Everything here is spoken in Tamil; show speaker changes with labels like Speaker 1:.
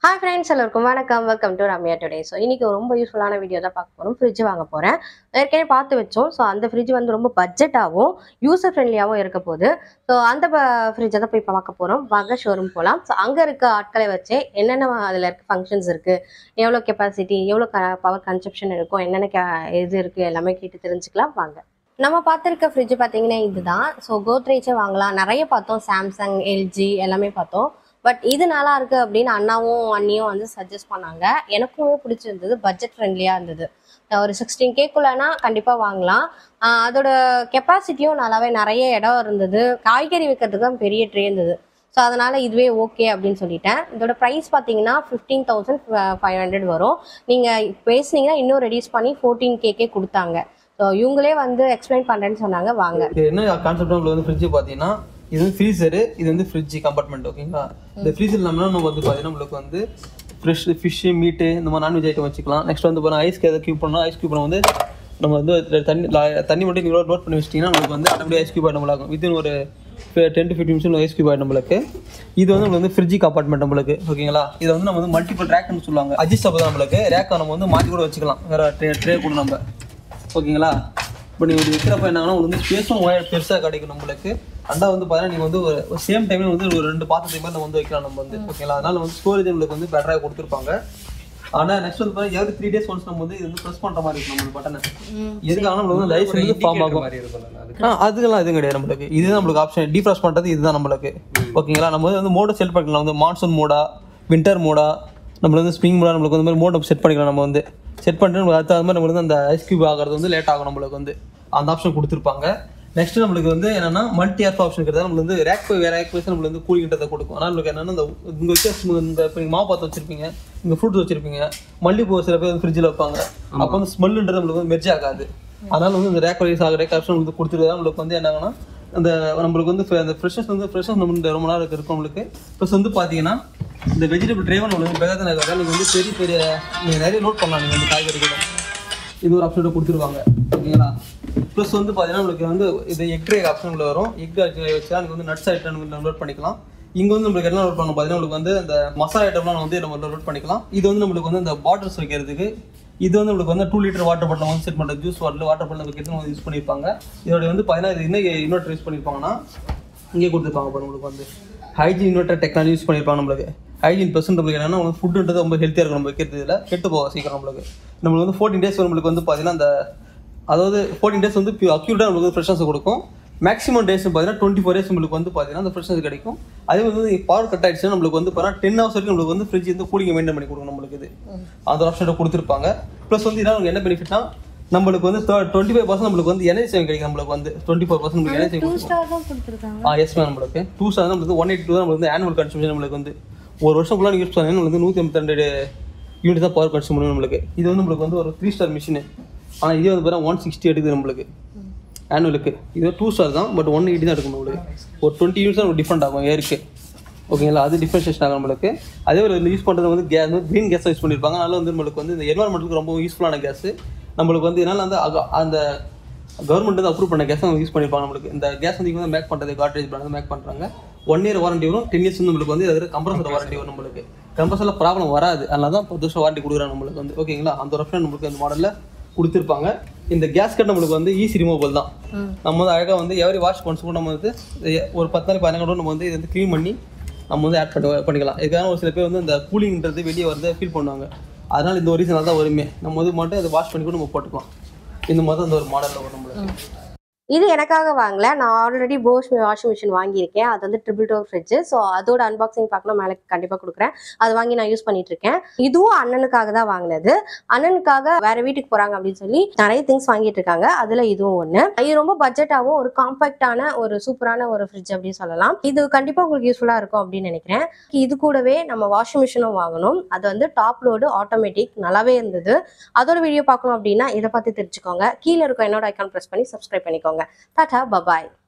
Speaker 1: ஹாய் ஃப்ரெண்ட்ஸ் எல்லாருக்கும் வணக்கம் welcome to Ramya today so இன்னைக்கு ஒரு ரொம்ப யூஸ்ஃபுல்லான வீடியோ தான் பார்க்க போகிறோம் ஃப்ரிட்ஜ் வாங்க போகிறேன் ஏற்கனவே பார்த்து வச்சோம் ஸோ அந்த ஃப்ரிட்ஜ் வந்து ரொம்ப பட்ஜெட்டாகவும் யூசர் ஃப்ரெண்ட்லியாகவும் இருக்க போகுது ஸோ அந்த ஃப்ரிட்ஜை தான் போய் பார்க்க போகிறோம் வாங்க ஷோரூம் போகலாம் ஸோ அங்கே இருக்க ஆட்களை வச்சு என்னென்ன அதில் இருக்க ஃபங்க்ஷன்ஸ் இருக்குது எவ்வளோ கெப்பாசிட்டி எவ்வளோ க பவர் கன்சப்ஷன் இருக்கும் என்னென்ன கே இது இருக்குது எல்லாமே கேட்டு தெரிஞ்சுக்கலாம் வாங்க நம்ம பார்த்துருக்க ஃப்ரிட்ஜ் பார்த்தீங்கன்னா இதுதான் ஸோ கோத்ரேஜே வாங்கலாம் நிறைய பார்த்தோம் சாம்சங் எல்ஜி எல்லாமே பார்த்தோம் பட் இது நல்லா இருக்கு அப்படின்னு அண்ணாவும் அண்ணியும் வந்து சஜஸ்ட் பண்ணாங்க எனக்குமே பிடிச்சிருந்தது பட்ஜெட் ஃப்ரெண்ட்லியாக இருந்தது ஒரு சிக்ஸ்டீன் கேக்குள்ளனா கண்டிப்பாக வாங்கலாம் ஆஹ் அதோட கெப்பாசிட்டியும் நல்லாவே நிறைய இடம் இருந்தது காய்கறி வைக்கிறதுக்கு தான் பெரிய ட்ரே இருந்தது ஸோ அதனால இதுவே ஓகே அப்படின்னு சொல்லிட்டேன் இதோட ப்ரைஸ் பார்த்தீங்கன்னா ஃபிஃப்டீன் தௌசண்ட் ஃபைவ் ஹண்ட்ரட் வரும் நீங்கள் பேசுனீங்கன்னா இன்னும் ரெடியூஸ் பண்ணி ஃபோர்டீன் கேக்கே கொடுத்தாங்க ஸோ இவங்களே வந்து எக்ஸ்பிளைன் பண்ணுறேன்னு சொன்னாங்க வாங்க
Speaker 2: இது என்ன கான்செப்ட் உங்களுக்கு வந்து ஃப்ரிட்ஜ் பார்த்தீங்கன்னா இது வந்து ஃப்ரீசரு இது வந்து ஃப்ரிட்ஜ் கம்பார்ட்மெண்ட் ஓகேங்களா இந்த ஃப்ரீசர் நம்ம நம்ம வந்து பார்த்தீங்கன்னா நம்மளுக்கு வந்து ஃப்ரெஷ் ஃபிஷ்ஷு மீட்டு இந்த மாதிரி நான்வெஜ் ஐட்டம் வச்சுக்கலாம் நெக்ஸ்ட் வந்து பாருங்க ஐஸ்க்கு எதாவது க்யூப் பண்ணோம் ஐஸ் க்யூப் வந்து நம்ம வந்து அதுல தண்ணி லா- தண்ணி மட்டும் நீங்கள் லோட் பண்ணி வச்சிட்டிங்கன்னா நமக்கு வந்து அப்படியே ஐஸ் க்யூப் ஆகிடும் நம்மளாகும் வித்தின் ஒரு டென் டு ஃபிஃப்டி நிமிஷம் ஐஸ் க்யூப் ஆகிடும் நம்மளுக்கு இது வந்து நம்மளுக்கு வந்து ஃப்ரிட்ஜ் கம்பார்ட்மெண்ட் நம்மளுக்கு ஓகேங்களா இது வந்து நம்ம வந்து மல்டிபிள் ரேக்னு சொல்லுவாங்க அட்ஜஸ்டபிள் தான் நம்மளுக்கு ரேக்கை நம்ம வந்து மாற்றி கூட வச்சுக்கலாம் வேறு ட்ரே ட்ரே கூட நம்ம ஓகேங்களா இப்போ நீங்கள் இப்படி வைக்கிறப்ப என்னன்னா உங்களுக்கு வந்து ஸ்பேஸும் பெருசாக கிடைக்கும் நம்மளுக்கு அண்டா வந்து பார்த்தீங்கன்னா நீங்கள் வந்து ஒரு சேம் டைம்ல வந்து ஒரு ரெண்டு பாத்திரத்துக்கு மேலே நம்ம வந்து வைக்கலாம் நம்ம வந்து ஓகேங்களா அதனால வந்து ஸ்டோரேஜ் நம்மளுக்கு வந்து பெட்டராக கொடுத்துருப்பாங்க ஆனால் நெக்ஸ்ட் வந்து பார்த்தீங்கன்னா எவ்ரி த்ரீ டேஸ் ஒன்ஸ் நம்ம வந்து இது வந்து ப்ரெஸ் பண்ணுற மாதிரி இருக்கும் நம்ம பட்டனை எதுக்காக நம்மளுக்கு வந்து லைஃப் வந்து ஃபார்ம் ஆகும் ஆ அதுக்கெல்லாம் எதுவும் கிடையாது நம்மளுக்கு இதுதான் நம்மளுக்கு ஆப்ஷன் டீஃப்ராஸ்ட் பண்ணுறது இதுதான் நம்மளுக்கு ஓகேங்களா நம்ம வந்து வந்து மோடை செட் பண்ணிக்கலாம் வந்து மான்சூன் மோடா வின்டர் மோடா நம்மளுக்கு வந்து ஸ்ப்ரிங் மோடா நம்மளுக்கு வந்து மாதிரி மோட் செட் பண்ணிக்கலாம் நம்ம வந்து செட் பண்ணிட்டு நம்மளுக்கு அடுத்த அது மாதிரி நம்மளுக்கு வந்து அந்த ஐஸ் கியூப் ஆகிறது வந்து லேட் ஆகும் நம்மளுக்கு வந்து அந்த ஆப்ஷன் கொடுத்துருப்பாங்க நெக்ஸ்ட் நம்மளுக்கு வந்து என்னன்னா மல்டி ஆப் ஆப்ஷன் இருக்கிறது நம்மளுக்கு வந்து ரேக் போய் வேற ரேக் போய் நம்மளுக்கு வந்து கூலிங்கிட்டதை கொடுக்கும் ஆனால் நம்மளுக்கு என்னன்னா இந்த இங்கே வச்சு இந்த இப்போ நீங்கள் மாவு பார்த்து வச்சிருப்பீங்க இங்கே ஃப்ரூட்ஸ் வச்சிருப்பீங்க மல்லிப்பூ சில பேர் வந்து ஃப்ரிட்ஜில் வைப்பாங்க அப்போ வந்து ஸ்மெல்லுன்றது நம்மளுக்கு வந்து மெர்ஜ் ஆகாது அதனால வந்து இந்த ரேக் வைஸ் ஆகிற ரேக் ஆப்ஷன் வந்து கொடுத்துருந்தா நம்மளுக்கு வந்து என்னங்கன்னா அந்த நம்மளுக்கு வந்து அந்த ஃப்ரெஷ்னஸ் வந்து ஃப்ரெஷ்னஸ் நம்ம வந்து ரொம்ப நாள் இருக்கும் நம்மளுக்கு ப்ளஸ் வந்து பார்த்தீங்கன்னா இந்த வெஜிடபிள் ட்ரைவன் நம்மளுக்கு பெகாதன இருக்காது நீங்கள் வந்து பெரிய பெரிய நீங்கள் நிறைய நோட் பண்ணலாம் நீங்கள் வந்து காய்கறி கூட இது ஒரு ஆப்ஷன் கொடுத்துருவாங்க ஓகேங்களா ப்ளஸ் வந்து பார்த்தீங்கன்னா உங்களுக்கு வந்து இது எக் ட்ரே ஆப்ஷன் உள்ள வரும் எக் வச்சா எனக்கு வந்து நட்ஸ் ஐட்டம் லோட் பண்ணிக்கலாம் இங்கே வந்து நம்மளுக்கு என்ன லோட் பண்ண பார்த்தீங்கன்னா உங்களுக்கு வந்து அந்த மசாலா ஐட்டம்லாம் வந்து நம்ம லோட் பண்ணிக்கலாம் இது வந்து நம்மளுக்கு வந்து இந்த பாட்டில்ஸ் வைக்கிறதுக்கு இது வந்து நம்மளுக்கு வந்து டூ லிட்டர் வாட்டர் பாட்டில் வந்து செட் பண்ணுறது ஜூஸ் வாட்டர் வாட்டர் பாட்டில் வைக்கிறது வந்து யூஸ் பண்ணியிருப்பாங்க இதோட வந்து பார்த்தீங்கன்னா இது இன்னும் இன்னொரு யூஸ் பண்ணியிருப்பாங்கன்னா இங்கே கொடுத்துருப்பாங்க பாருங்க உங்களுக்கு வந்து ஹைஜீன் இன்வெர்டர் டெக்னாலஜி யூஸ் பண்ணியிருப்பாங்க நம்மளுக்கு ஹைஜீன் பெர்சன்ட் நம்மளுக்கு என்னன்னா உங்களுக்கு ஃபுட்டுன்றது ரொம்ப ஹெல்த்தியாக இருக்கும் நம்ம வைக்கிறதுல கெட்டு போக சீக்கிரம் நம்மளுக்கு நம்மளுக்கு வந்து ஃபோர்டீன் டேஸ் நம்மளுக்கு வந்து பார்த்தீங்கன்னா அந்த அதாவது ஃபோர்டீன் டேஸ் வந்து அக்யூட்டாக நம்மளுக்கு ஃப்ரெஷ்னஸ் கொடுக்கும் மேக்ஸிமம் டேஸ் பார்த்தீங்கன்னா டுவெண்ட்டி ஃபோர் டேஸ் நம்மளுக்கு வந்து பார்த்தீங்கன்னா அந்த ஃப்ரெஷ்னஸ் கிடைக்கும் அதே வந்து பவர் கட் ஆயிடுச்சுன்னா நம்மளுக்கு வந்து பார்த்தீங்கன்னா டென் ஹவர்ஸ் வரைக்கும் நம்மளுக்கு வந்து ஃப்ரிட்ஜ் வந்து கூலிங் மெயின்டைன் பண்ணி கொடுக்கும் நம்மளுக்கு இது அந்த ஆப்ஷனை கொடுத்துருப்பாங்க ப்ளஸ் வந்து இதனால் என்ன பெனிஃபிட்னா நம்மளுக்கு வந்து டுவெண்ட்டி ஃபைவ் பர்சன்ட் நம்மளுக்கு வந்து எனர்ஜி சேவிங் கிடைக்கும் நம்மளுக்கு வந்து டுவெண்ட்டி ஃபோர் பர்சன்ட் நமக்கு எனர்ஜி சேவிங்
Speaker 1: ஸ்டார் தான் கொடுத்துருக்காங்க
Speaker 2: ஆ எஸ் மேம் நம்மளுக்கு டூ ஸ்டார் நம்மளுக்கு ஒன் எயிட்டி டூ தான் நம்மளுக்கு வந்து ஆனுவல் கன்சம்ஷன் நம்மளுக்கு வந்து ஒரு வருஷம் ஃபுல்லாக யூஸ் பண்ணீங்கன்னா நம்மளுக்கு வந்து நூற்றி ஐம்பத்தி ரெண்டு யூனிட் தான் பவர் கன்சூம் பண்ணும் நம்மளுக்கு இது வந்து நம்மளுக்கு வந்து ஒரு த்ரீ ஸ்டார் மிஷின் ஆனால் இதே வந்து பார்த்தா ஒன் சிக்ஸ்டி எடுக்குது நம்மளுக்கு ஆனுவலுக்கு இது டூ ஸ்டார் தான் பட் ஒன் எயிட்டி தான் இருக்கும் நம்மளுக்கு ஒரு டுவெண்ட்டி யூனிட்ஸ் தான் டிஃப்ரெண்ட் ஆகும் ஏருக்கு ஓகேங்களா அது டிஃப்ரென்ஷியேஷன் ஆகும் நம்மளுக்கு அதே ஒரு யூஸ் பண்ணுறது வந்து கேஸ் வந்து க்ரீன் கேஸ் யூஸ் பண்ணியிருப்பாங்க அதனால வந்து நம்மளுக்கு வந்து இந்த என்வரன்மெண்ட்டுக்கு ரொம்ப யூஸ்ஃபுல்லான கேஸ் நம்மளுக்கு வந்து இதனால் வந்து அக- அந்த கவர்மெண்ட் வந்து அப்ரூவ் பண்ண கேஸ் யூஸ் பண்ணியிருப்பாங்க நம்மளுக்கு இந்த கேஸ் வந்து இவங்க மேக் பண்ணுறது காட்ரேஜ் பிராண்ட் மேக் பண்ணுறாங்க ஒன் இயர் வாரண்டி வரும் டென் இயர்ஸ் வந்து நம்மளுக்கு வந்து அதில் கம்ப்ரஸர் வாரண்டி வரும் நம்மளுக்கு கம்ப்ரஸரில் ப்ராப்ளம் வராது அதனால தான் பத்து வருஷம் வாரண்டி கொடுக்குறாங்க நம்மளுக்கு வந்து ஓகேங்களா அந்த ஒரு ஆப்ஷன் நம்மளுக்கு அந்த மாடலில் கொடுத்துருப்பாங்க இந்த கேஸ் கட் நம்மளுக்கு வந்து ஈஸி ரிமூவல் தான் நம்ம வந்து அழகாக வந்து எவரி வாஷ் ஒன்ஸ் கூட நம்ம வந்து எ- ஒரு பத்து நாள் பதினஞ்சு கூட நம்ம வந்து இது வந்து க்ளீன் பண்ணி நம்ம வந்து ஆட் பண்ணி பண்ணிக்கலாம் இதுக்காக ஒரு சில பேர் வந்து இந்த கூலிங்ன்றது வெளியே வரதை ஃபீல் பண்ணுவாங்க அதனால இந்த ஒரு ரீசனால தான் வருமே நம்ம வந்து மட்டும் அதை வாஷ் பண்ணி கூட நம்ம போட்டுக்கலாம் இந்த மாதிரி அந்த ஒரு மாடலில் வரும் நம்மளுக்கு
Speaker 1: இது எனக்காக வாங்கல நான் ஆல்ரெடி போஷ் வாஷிங் மிஷின் வாங்கியிருக்கேன் அது வந்து ட்ரிபிள் டோர் ஃப்ரிட்ஜ் ஸோ அதோட அன்பாக்சிங் பார்க்கணும் மேலே கண்டிப்பாக கொடுக்குறேன் அது வாங்கி நான் யூஸ் பண்ணிட்டு இருக்கேன் இதுவும் அண்ணனுக்காக தான் வாங்கினது அண்ணனுக்காக வேற வீட்டுக்கு போறாங்க அப்படின்னு சொல்லி நிறைய திங்ஸ் வாங்கிட்டு இருக்காங்க அதுல இதுவும் ஒன்று இது ரொம்ப பட்ஜெட்டாகவும் ஒரு காம்பேக்டான ஒரு சூப்பரான ஒரு ஃப்ரிட்ஜ் அப்படின்னு சொல்லலாம் இது கண்டிப்பாக உங்களுக்கு யூஸ்ஃபுல்லாக இருக்கும் அப்படின்னு நினைக்கிறேன் இது கூடவே நம்ம வாஷிங் மிஷினும் வாங்கணும் அது வந்து டாப் லோடு ஆட்டோமேட்டிக் நல்லாவே இருந்தது அதோட வீடியோ பார்க்கணும் அப்படின்னா இதை பார்த்து தெரிஞ்சுக்கோங்க கீழே இருக்க என்னோட ஐக்கான் ப்ரெஸ் பண்ணி சப்ஸ்கிரைப் பண்ணிக்கோங்க டாடா பபாய்